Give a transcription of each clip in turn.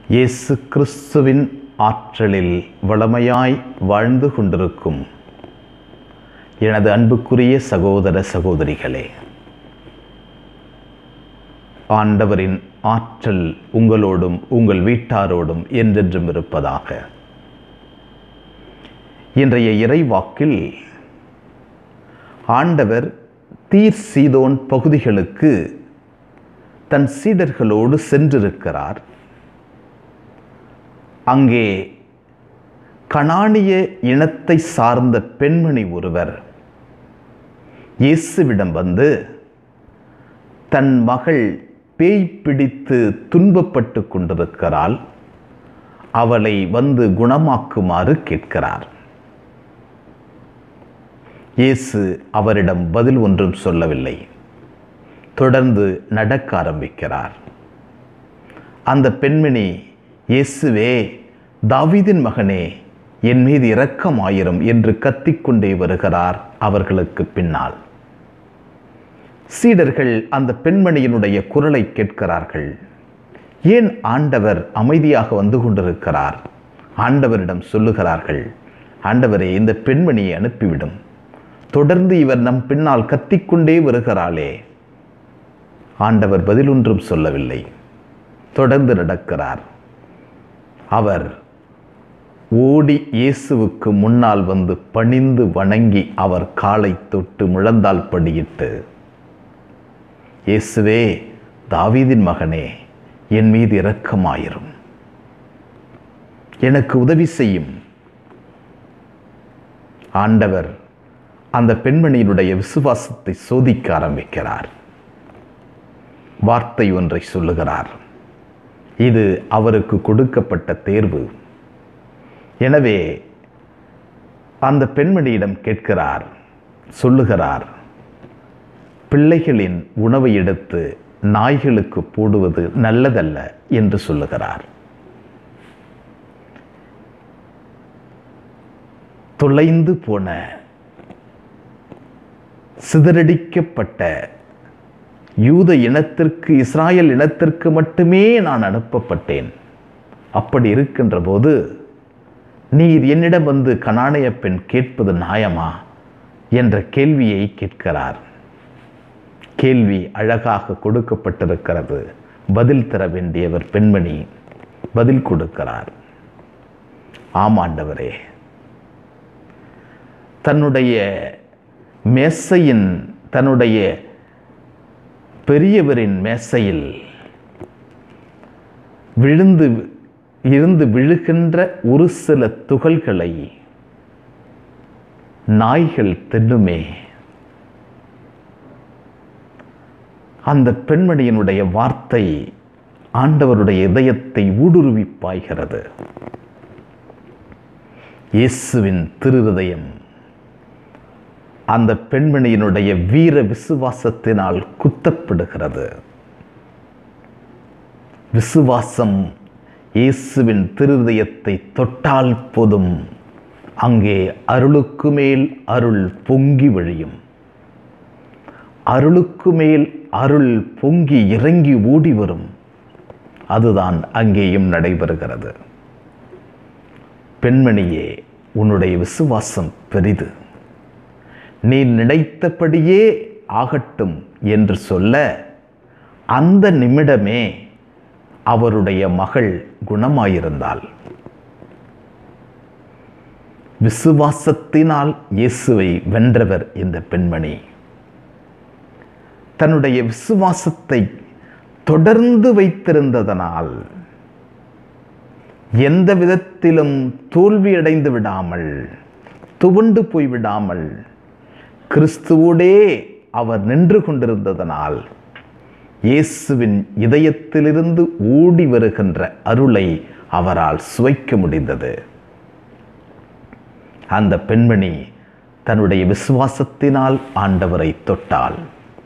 இயேசு கிறிஸ்துவின் ஆற்றலில் வளமையாய் வாழ்ந்து கொண்டிருக்கும் எனது அன்புக்குரிய சகோதர சகோதரிகளே ஆண்டவரின் ஆற்றல் உங்களோடும் உங்கள் வீட்டாரோடும் என்றென்றும் இருப்பதாக இன்றைய இறைவாக்கில் ஆண்டவர் தீர் சீதோன் பகுதிகளுக்கு தன் சீடர்களோடு சென்றிருக்கிறார் அங்கே கனானிய இனத்தை சார்ந்த பெண்மணி ஒருவர் இயேசுவிடம் வந்து தன் மகள் பேய் பிடித்து துன்பப்பட்டு கொண்டிருக்கிறாள் அவளை வந்து குணமாக்குமாறு கேட்கிறார் இயேசு அவரிடம் பதில் ஒன்றும் சொல்லவில்லை தொடர்ந்து நடக்க ஆரம்பிக்கிறார் அந்த பெண்மணி இயேசுவே தாவீதின் மகனே என் மீது இரக்கமாயிரும் என்று கத்திக்கொண்டே வருகிறார் அவர்களுக்கு பின்னால் சீடர்கள் அந்த பெண்மணியினுடைய குரலை கேட்கிறார்கள் ஏன் ஆண்டவர் அமைதியாக வந்து கொண்டிருக்கிறார் ஆண்டவரிடம் சொல்லுகிறார்கள் ஆண்டவரே இந்த பெண்மணியை அனுப்பிவிடும் தொடர்ந்து இவர் நம் பின்னால் கத்திக்கொண்டே வருகிறாளே ஆண்டவர் பதிலொன்றும் சொல்லவில்லை தொடர்ந்து நடக்கிறார் அவர் ஓடி இயேசுவுக்கு முன்னால் வந்து பணிந்து வணங்கி அவர் காலை தொட்டு முழந்தால் படியிட்டு இயேசுவே தாவீதின் மகனே என் மீது இரக்கமாயிரும் எனக்கு உதவி செய்யும் ஆண்டவர் அந்த பெண்மணியினுடைய விசுவாசத்தை சோதிக்க ஆரம்பிக்கிறார் வார்த்தை ஒன்றை சொல்லுகிறார் இது அவருக்கு கொடுக்கப்பட்ட தேர்வு எனவே அந்த பெண்மணியிடம் கேட்கிறார் சொல்லுகிறார் பிள்ளைகளின் உணவை எடுத்து நாய்களுக்கு போடுவது நல்லதல்ல என்று சொல்லுகிறார் தொலைந்து போன சிதறடிக்கப்பட்ட யூத இனத்திற்கு இஸ்ராயல் இனத்திற்கு மட்டுமே நான் அனுப்பப்பட்டேன் அப்படி இருக்கின்ற போது நீர் என்னிடம் வந்து கனானைய பெண் கேட்பது நியாயமா என்ற கேள்வியை கேட்கிறார் கேள்வி அழகாக கொடுக்கப்பட்டிருக்கிறது பதில் தர வேண்டியவர் பெண்மணி பதில் கொடுக்கிறார் ஆமாண்டவரே தன்னுடைய மேசையின் தன்னுடைய பெரியவரின் மேசையில் விழுந்து இருந்து விழுகின்ற ஒரு சில துகள்களை நாய்கள் தின்னுமே அந்த பெண்மணியினுடைய வார்த்தை ஆண்டவருடைய இதயத்தை ஊடுருவி பாய்கிறது இயேசுவின் திருதயம் அந்த பெண்மணியினுடைய வீர விசுவாசத்தினால் குத்தப்படுகிறது விசுவாசம் இயேசுவின் திருதயத்தை தொட்டால் போதும் அங்கே அருளுக்கு மேல் அருள் பொங்கி வழியும் அருளுக்கு மேல் அருள் பொங்கி இறங்கி ஓடி வரும் அதுதான் அங்கேயும் நடைபெறுகிறது பெண்மணியே உன்னுடைய விசுவாசம் பெரிது நீ நினைத்தபடியே ஆகட்டும் என்று சொல்ல அந்த நிமிடமே அவருடைய மகள் குணமாயிருந்தாள் விசுவாசத்தினால் இயேசுவை வென்றவர் இந்த பெண்மணி தன்னுடைய விசுவாசத்தை தொடர்ந்து வைத்திருந்ததனால் எந்த விதத்திலும் தோல்வியடைந்து விடாமல் துவண்டு போய்விடாமல் கிறிஸ்துவோடே அவர் நின்று கொண்டிருந்ததனால் இயேசுவின் இதயத்திலிருந்து ஓடி வருகின்ற அருளை அவரால் சுவைக்க முடிந்தது அந்த பெண்மணி தன்னுடைய விசுவாசத்தினால் ஆண்டவரை தொட்டாள்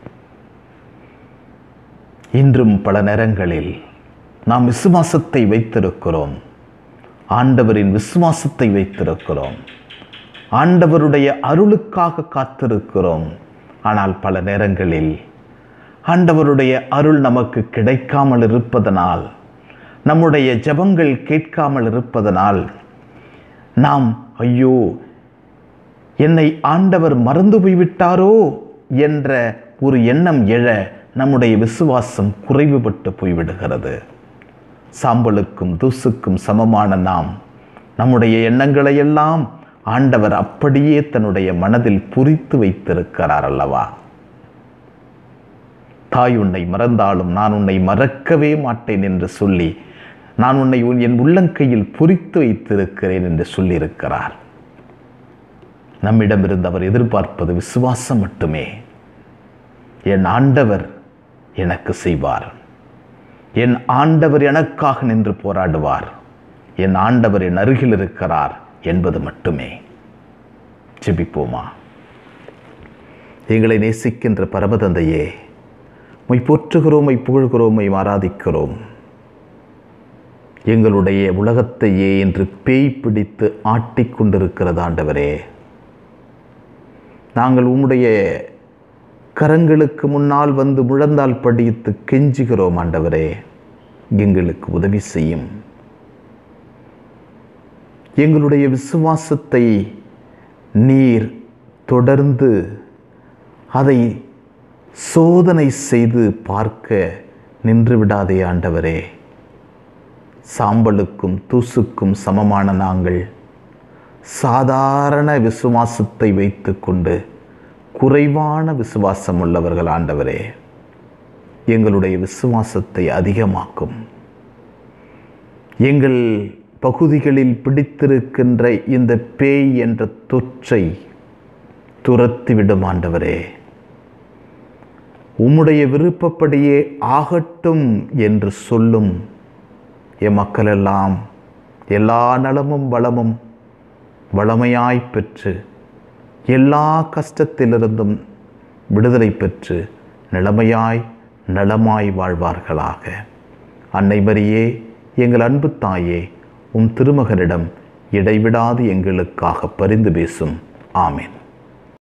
இன்றும் பல நேரங்களில் நாம் விசுவாசத்தை வைத்திருக்கிறோம் ஆண்டவரின் விசுவாசத்தை வைத்திருக்கிறோம் ஆண்டவருடைய அருளுக்காக காத்திருக்கிறோம் ஆனால் பல நேரங்களில் ஆண்டவருடைய அருள் நமக்கு கிடைக்காமல் இருப்பதனால் நம்முடைய ஜெபங்கள் கேட்காமல் இருப்பதனால் நாம் ஐயோ என்னை ஆண்டவர் மறந்து போய்விட்டாரோ என்ற ஒரு எண்ணம் எழ நம்முடைய விசுவாசம் குறைவுபட்டு போய்விடுகிறது சாம்பலுக்கும் தூசுக்கும் சமமான நாம் நம்முடைய எண்ணங்களை எல்லாம் ஆண்டவர் அப்படியே தன்னுடைய மனதில் புரித்து வைத்திருக்கிறார் அல்லவா தாய் உன்னை மறந்தாலும் நான் உன்னை மறக்கவே மாட்டேன் என்று சொல்லி நான் உன்னை உன் என் உள்ளங்கையில் புரித்து வைத்திருக்கிறேன் என்று சொல்லியிருக்கிறார் நம்மிடமிருந்து அவர் எதிர்பார்ப்பது விசுவாசம் மட்டுமே என் ஆண்டவர் எனக்கு செய்வார் என் ஆண்டவர் எனக்காக நின்று போராடுவார் என் ஆண்டவர் என் அருகில் இருக்கிறார் என்பது மட்டுமே ஜெபிப்போமா எங்களை நேசிக்கின்ற பரமதந்தையே மை போற்றுகிறோம் மை புகழ்கிறோம் மை ஆராதிக்கிறோம் எங்களுடைய உலகத்தையே என்று பேய் பிடித்து ஆட்டிக்கொண்டிருக்கிறது ஆண்டவரே நாங்கள் உம்முடைய கரங்களுக்கு முன்னால் வந்து முழந்தால் படித்து கெஞ்சுகிறோம் ஆண்டவரே எங்களுக்கு உதவி செய்யும் எங்களுடைய விசுவாசத்தை நீர் தொடர்ந்து அதை சோதனை செய்து பார்க்க நின்று விடாதே ஆண்டவரே சாம்பலுக்கும் தூசுக்கும் சமமான நாங்கள் சாதாரண விசுவாசத்தை வைத்துக்கொண்டு குறைவான விசுவாசம் உள்ளவர்கள் ஆண்டவரே எங்களுடைய விசுவாசத்தை அதிகமாக்கும் எங்கள் பகுதிகளில் பிடித்திருக்கின்ற இந்த பேய் என்ற தொற்றை துரத்திவிடும் ஆண்டவரே உம்முடைய விருப்பப்படியே ஆகட்டும் என்று சொல்லும் என் மக்களெல்லாம் எல்லா நலமும் வளமும் வளமையாய் பெற்று எல்லா கஷ்டத்திலிருந்தும் விடுதலை பெற்று நிலைமையாய் நலமாய் வாழ்வார்களாக அன்னை மரியே எங்கள் அன்பு தாயே உம் திருமகனிடம் இடைவிடாது எங்களுக்காக பரிந்து பேசும் ஆமேன்